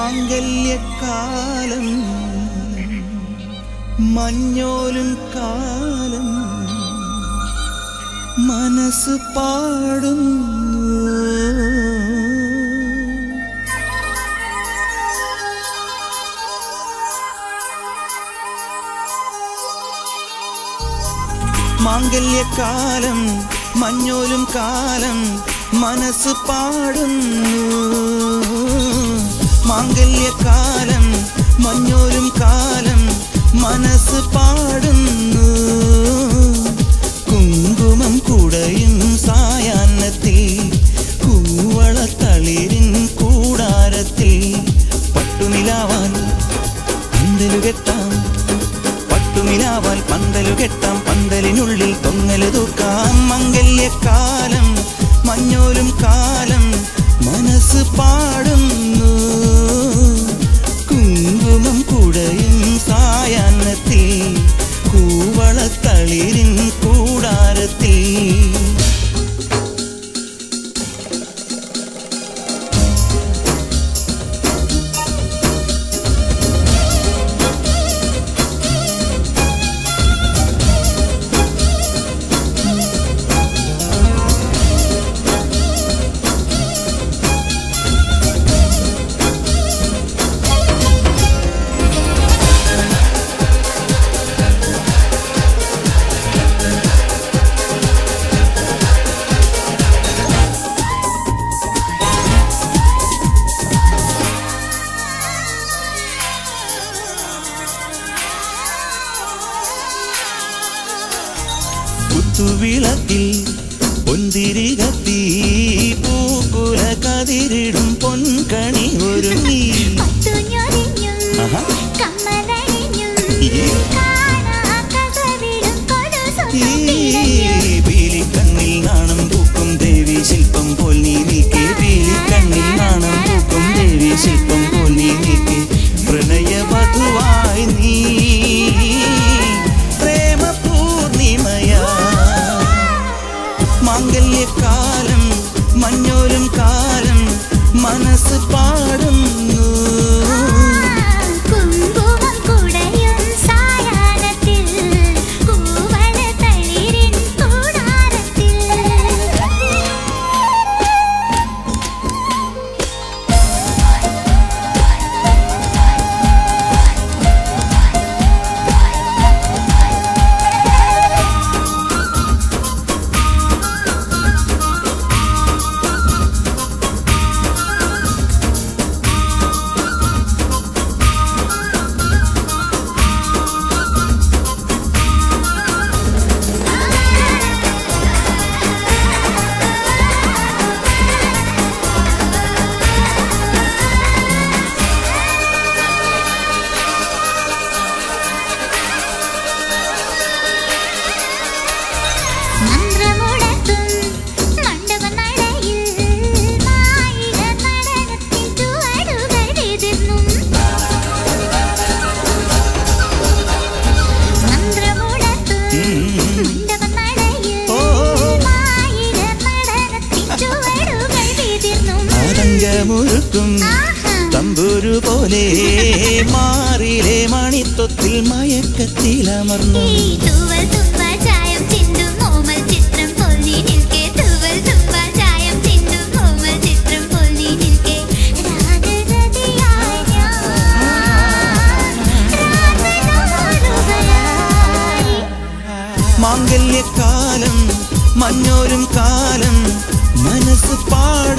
മാംഗല്യക്കാലം മഞ്ഞോലും കാലം മനസ്സ് പാടുന്നു മാംഗല്യക്കാലം മഞ്ഞോലും കാലം മനസ്സ് പാടുന്നു മാംഗല്യക്കാലം മഞ്ഞോലും കാലം മനസ്സ് പാടുന്നു കുങ്കുമം കുടയും സായാഹ്നത്തിൽ കൂവളത്തളിരിൻ കൂടാരത്തിൽ പട്ടുനിലാവാൻ പന്തലു കെട്ടാം പട്ടുനിലാവാൽ പന്തലു കെട്ടാം പന്തലിനുള്ളിൽ തൊങ്ങല് തൂക്കാം മംഗല്യക്കാലം മഞ്ഞോലും കാലം മനസ്സ് പാടുന്നു കുങ്കുമം കുടയും സായാഹ്നത്തിൽ കൂവളത്തളിരിൻ കൂടാരത്തിൽ കുത്തുവിളക്കിൽ പൊന്തിരി കത്തി പൂക്കുല കതിരിടും പൊൻകണി ഒരുങ്ങി പത്തുഞ്ഞൊരിഞ്ഞും ആഹാ. കമ്മലണിഞ്ഞും ഈ കാണാക്കസവിടും കൊലുസൊന്നും ഈ തിരഞ്ഞും പീലിക്കണ്ണിൽ നാണം പൂക്കും ദേവി ശില്പം പോൽ നീ നീക്കെ പീലിക്കണ്ണിൽ നാണം പൂക്കും ദേവി ശില്പം പോൽ നീ നീക്കെ പ്രണയവധുവായി നീ പ്രേമ പൂർണിമയാ മാംഗല്യക്കാലം മഞ്ഞോലും കാലം മനസ്സ് പാടുന്നു കുങ്കുമം കുടയും സായാഹ്നത്തിൽ കൂവളത്തളിരിൻ കൂടാരത്തിൽ മന്ത്രമുഴക്കും മണ്ഡപനടയിൽ മായിക നടനത്തിൻ ചുവടുകളെതിർന്നും മന്ത്രമുഴക്കും മണ്ഡപനടയിൽ ഓ മായിക നടനത്തിൻ ചുവടുകളെതിർന്നും ആതങ്കമൊരുക്കും ആഹാ തമ്പുരു പോലെ മാറിലെ മണിത്വത്തിൽ മയക്കത്തിലമർന്നു ഈ തൂവൽ തുമ്പാൽ ചായം ചിന്തും ഓമൽ ചിത്രം പൊല്ലി നിൽക്കെ തൂവൽ തുമ്പാൽ ചായം ചിന്തും ഓമൽ ചിത്രം പൊല്ലി നിൽക്കെ രാഗരതിയായ ഞാൻ രാഗനോടുകയായി മാംഗല്യക്കാലം മഞ്ഞോരും കാലം മനസ്സ് പാടുന്നു